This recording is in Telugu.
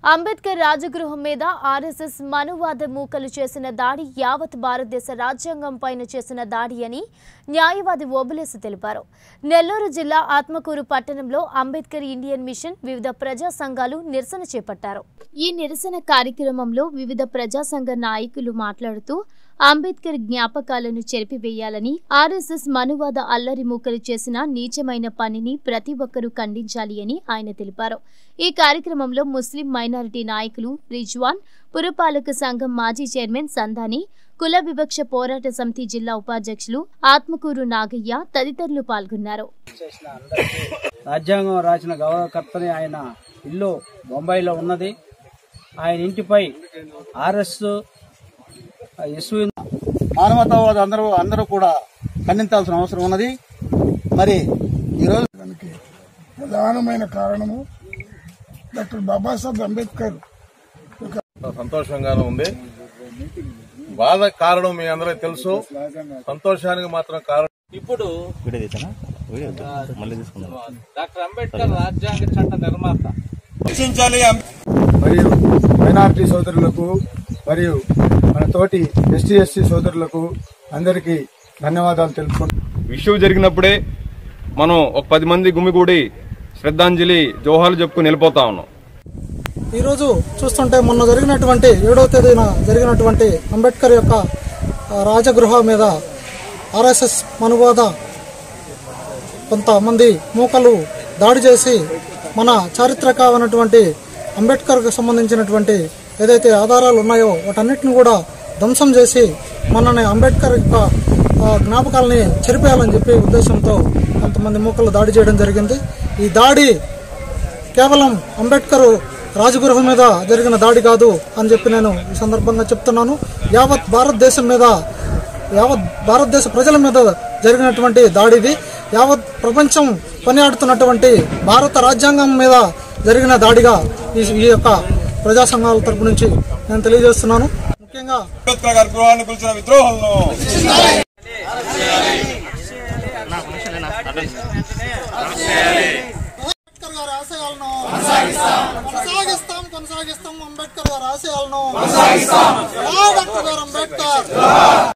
అంబేద్కర్ రాజగృహం మీద ఆర్ఎస్ఎస్ మనువాద మూకలు చేసిన దాడి యావత్ భారతదేశ రాజ్యాంగం పైన చేసిన దాడి అని న్యాయవాది ఓబులేసు తెలిపారు నెల్లూరు జిల్లా ఆత్మకూరు పట్టణంలో అంబేద్కర్ ఇండియన్ మిషన్ వివిధ ప్రజా సంఘాలు నిరసన చేపట్టారు ఈ నిరసన కార్యక్రమంలో వివిధ ప్రజా సంఘ నాయకులు మాట్లాడుతూ అంబేద్కర్ జ్ఞాపకాలను చెరిపివేయాలని ఆర్ఎస్ఎస్ మనువాద అల్లరి మూకలు చేసిన నీచమైన పనిని ప్రతి ఒక్కరూ ఖండించాలి అని ఆయన తెలిపారు ఈ కార్యక్రమంలో ముస్లిం మైనారిటీ నాయకులు రిజ్వాన్ పురపాలక సంఘం మాజీ చైర్మన్ సంధాని కుల వివక్ష పోరాట సమితి జిల్లా ఉపాధ్యక్షులు ఆత్మకూరు నాగయ్య తదితరులు పాల్గొన్నారు రాజ్యాంగం రాసిన గౌరవకర్తని ఆయన ఇల్లు బొంబాయిలో ఉన్నది ఆయన ఇంటిపై ఆర్ఎస్ ఎస్వి మానవతావాద అందరూ అందరూ కూడా ఖండించాల్సిన అవసరం ఉన్నది మరి ఈరోజు దానికి ప్రధానమైన కారణము డాక్టర్ బాబాసాహెబ్ అంబేద్కర్ సంతోషంగానే ఉంది బాధ కారణం మీ అందరికీ తెలుసు సంతోషానికి మాత్రం కారణం ఇప్పుడు డాక్టర్ అంబేద్కర్ రాజ్యాంగ చట్ట నిర్మాత మరియు మైనార్టీ సోదరులకు మరియు మన తోటి ఎస్టీ ఎస్సీ సోదరులకు అందరికీ ధన్యవాదాలు తెలుపుకుంటున్నాను ఇష్యూ జరిగినప్పుడే మనం ఒక పది మంది గుమిగూడి శ్రద్ధాంజలి జోహాలు చెప్పుకుని వెళ్ళిపోతా ఉన్నాం ఈరోజు చూస్తుంటే మొన్న జరిగినటువంటి ఏడవ తేదీన జరిగినటువంటి అంబేద్కర్ యొక్క ఆ, రాజగృహ మీద ఆర్ఎస్ఎస్ మనువాద కొంతమంది మూకలు దాడి చేసి మన చారిత్రకమైనటువంటి అంబేద్కర్కు సంబంధించినటువంటి ఏదైతే ఆధారాలు ఉన్నాయో వాటన్నిటిని కూడా ధ్వంసం చేసి మనని అంబేద్కర్ యొక్క ఆ, జ్ఞాపకాలని చెరిపేయాలని చెప్పి ఉద్దేశంతో కొంతమంది మూకలు దాడి చేయడం జరిగింది ఈ దాడి కేవలం అంబేద్కర్ రాజగృహం మీద జరిగిన దాడి కాదు అని చెప్పి నేను ఈ సందర్భంగా చెప్తున్నాను యావత్ భారతదేశం మీద యావత్ భారతదేశ ప్రజల మీద జరిగినటువంటి దాడి ఇది యావత్ ప్రపంచం కొనియాడుతున్నటువంటి భారత రాజ్యాంగం మీద జరిగిన దాడిగా ఈ ఈ యొక్క ప్రజా సంఘాల తరపు నుంచి నేను తెలియజేస్తున్నాను ముఖ్యంగా అంబేద్కర్ గారి గృహాన్ని పిలిచిన విద్రోహులను అంబేద్కర్ గారి ఆశయాలను కొనసాగిస్తాం కొనసాగిస్తాం అంబేద్కర్ గారి ఆశయాలను డాక్టర్ గారు అంబేద్కర్